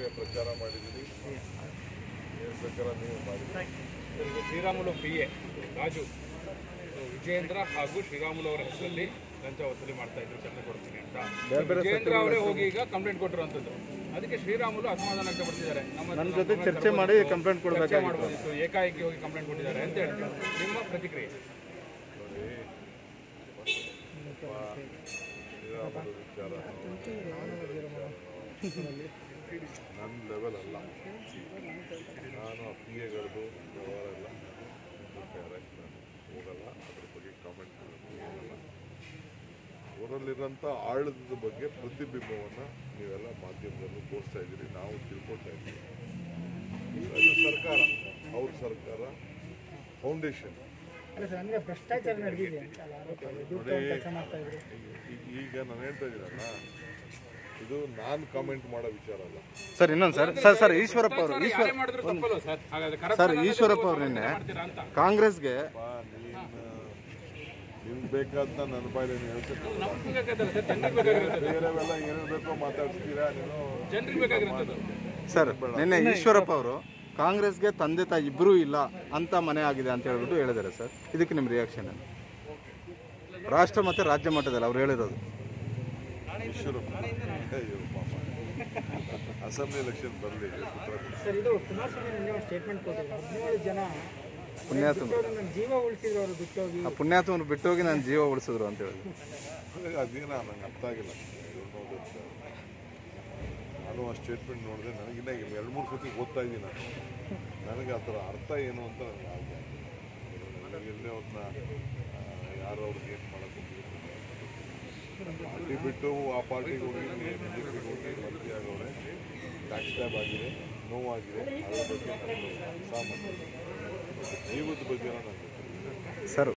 ಪ್ರಚಾರ ಮಾಡಿದ್ದೀರಿ ಏನು ಬೇಕಾದ್ರೆ ನೀವು ಮಾಡಿ ಇವರಿಗೆ Sriramulu P A Raju so Vijendra ಹಾಗೂ ಶ್ರೀರಾಮುಲು ಅವರ ಹೆಸರಲ್ಲಿ ಲಂಚ ವಸೂಲಿ ಮಾಡ್ತಾ ಇದ್ರು ಕೆಲಸ ಕೊಡ್ತೀನಿ ಅಂತ ವಿಜೇಂದ್ರ ಅವರೇ ಹೋಗಿ ಈಗ ಕಂಪ್ಲೇಂಟ್ ಕೊಟ್ಟಿರುವಂಥದ್ದು ಅದಕ್ಕೆ ಶ್ರೀರಾಮುಲು ಅಸಮಾಧಾನ ವ್ಯಕ್ತಪಡಿಸಿದ್ದಾರೆ ನಮ್ಮ ನನ್ನ ಜೊತೆ ಚರ್ಚೆ ಮಾಡಿ ಕಂಪ್ಲೇಂಟ್ ಚರ್ಚೆ ಕೊಡಬೇಕಾಗಿತ್ತು ಮಾಡಬಹುದಿತ್ತು ಏಕಾಏಕಿ ಹೋಗಿ ಕಂಪ್ಲೇಂಟ್ ಕೊಟ್ಟಿದ್ದಾರೆ ಅಂತ ಹೇಳ್ತಾರೆ ನಿಮ್ಮ ಪ್ರತಿಕ್ರಿಯೆ ನೋಡಿ ಶ್ರೀರಾಮುಲು ವಿಚಾರ ನನ್ನ ಲೆವೆಲ್ ಅಲ್ಲ ನಾನು ಆ ಪಿ ಎಗಳದ್ದು ವ್ಯವಹಾರ ಎಲ್ಲ ಡೈರೆಕ್ಟ್ ನಾನು ಹೋಗಲ್ಲ ಅದ್ರ ಬಗ್ಗೆ ಕಾಮೆಂಟ್ ಹೋಗಲ್ಲ ಅವರಲ್ಲಿರೋಂಥ ಆಳದ ಬಗ್ಗೆ ಪ್ರತಿಬಿಂಬವನ್ನು ನೀವೆಲ್ಲ ಮಾಧ್ಯಮದಲ್ಲೂ ತೋರಿಸ್ತಾ ಇದ್ದೀರಿ ನಾವು ತಿಳ್ಕೊಳ್ತಾ ಇದ್ದೀವಿ ಅದು ಸರ್ಕಾರ ಅವ್ರ ಸರ್ಕಾರ ಫೌಂಡೇಶನ್ ಅಲ್ಲ ಸರ್ ಅಂದ್ರೆ ಭ್ರಷ್ಟಾಚಾರ ನಡೆದಿದೆ ಅಂತ ಅಲ್ಲ ಆರೋಪ ಇದೆ. ದುಡ್ಡು ತಗೊಂಡು ಕೆಲಸ ಮಾಡ್ತಾ ಇದ್ರು ಈಗ- ಈಗ ನಾನು ಹೇಳ್ತಾ ಇದ್ದೀನಲ್ಲ ಇದು ನಾನು ಕಾಮೆಂಟ್ ಮಾಡೋ ವಿಚಾರ ಅಲ್ಲ ಸರ್ ಇನ್ನೊಂದು ಸರ್ ಸರ್ ಸರ್ ಈಶ್ವರಪ್ಪ ಅವರು ಈಶ್ವರ ಯಾರೇ ಮಾಡಿದ್ರು ತಪ್ಪಲ್ವ ಸರ್ ಹಾಗಾದ್ರೆ ಸರ್ corruption ಅನ್ನೋದು ಈಶ್ವರಪ್ಪ ನೀವು ಅವರು ನಿನ್ನೆ ಮಾಡ್ತೀರಾ ಅಂತ ಕಾಂಗ್ರೆಸ್ಗೆ ಬಾ ನೀನು ನಿಮ್ಗೆ ಬೇಕಾದ ನನ್ನ ಬಾಯಲ್ಲಿ ನೀವು ಹೇಳ್ತಿರ್ತೀರ ನಮ್ಗೆ ಬೇಕಾಗಿರೋದು ಸರ್ ಜನರಿಗೆ ಬೇಕಾಗಿರೋದು ಬೇರೆವೆಲ್ಲ ಏನೇನು ಬೇಕೋ ಮಾತಾಡ್ಸ್ತೀರಾ ನೀನು ಜನರಿಗೆ ಬೇಕಾಗಿರೋದು ಸರ್ ನಿನ್ನೆ ಈಶ್ವರಪ್ಪ ಅವರು ಕಾಂಗ್ರೆಸ್ಗೆ ತಂದೆ ತಾಯಿ ಇಬ್ಬರೂ ಇಲ್ಲ ಅಂತ ಮನೆ ಆಗಿದೆ ಅಂತ ಹೇಳ್ಬಿಟ್ಟು ಹೇಳಿದ್ದಾರೆ ಸರ್ ಇದಕ್ಕೆ ನಿಮ್ಮ ರಿಯಾಕ್ಷನ್ ಏನು ರಾಷ್ಟ್ರ ಮತ್ತು ರಾಜ್ಯ ಮಟ್ಟದಲ್ಲಿ ಅವ್ರು ಹೇಳಿರೋದು ಈಶ್ವರಪ್ಪ ಅಯ್ಯೋ ಪಾಪ ಅಸೆಂಬ್ಲಿ ಎಲೆಕ್ಷನ್ ಬರಲಿ ಉತ್ತರ ಕೊಡಿ. ಸರ್ ಇದು ಕುಮಾರಸ್ವಾಮಿ ನಿನ್ನೆ ಒಂದು ಸ್ಟೇಟ್ಮೆಂಟ್ ಕೊಟ್ಟಿದ್ರು ಹದಿನೇಳು ಜನ ಪುಣ್ಯಾತ್ಮ ದುಡ್ಡು ನನ್ನ ಜೀವ ಉಳಿಸಿದ್ರು ಅವರು ದುಡ್ಡೋಗಿ ಆ ಪುಣ್ಯಾತ್ಮನ ಬಿಟ್ಟೋಗಿ ನನ್ನ ಜೀವ ಉಳಿಸಿದ್ರು ಅಂತ ಹೇಳಿದ್ರು ಹಾಗಾಗಿ ಅದೇನ ನಂಗೆ ಅರ್ಥ ಆಗಿಲ್ಲ ಇವ್ರು ನೋಡಿದ್ರೆ. ನಾನು ಆ ಸ್ಟೇಟ್ಮೆಂಟ್ ನೋಡಿದೆ ನನಗಿನ್ನ ಈಗ ಎರಡು ಮೂರು ಸತಿ ಓದ್ತಾ ಇದ್ದೀನಿ ನಾನು ನನಗೆ ಅದರ ಅರ್ಥ ಏನು ಅಂತ ನನಗೆ ಆಗಿದೆ ನನಗೆ ಎಲ್ಲೇ ಅವ್ರನ್ನ ಯಾರು ಅವ್ರಿಗೆ ಏನು ಮಾಡೋಕ್ಕೆ ಪಾರ್ಟಿ ಬಿಟ್ಟು ಆ ಪಾರ್ಟಿಗೆ ಹೋಗಿ ಬಿ ಜೆ ಪಿಗೆ ಹೋಗಿ ಮಂತ್ರಿ ಆಗೋರೆ ಟ್ಯಾಕ್ಸ್ ಟ್ಯಾಬ್ ಆಗಿದೆ ನೋವಾಗಿದೆ ಅದ್ರ ಬಗ್ಗೆ ನನಗೆ ಸಾಮಾನ್ಯ ಜೀವದ ಬಗ್ಗೆ ನನಗೆ ಗೊತ್ತಿಲ್ಲ ಸರ್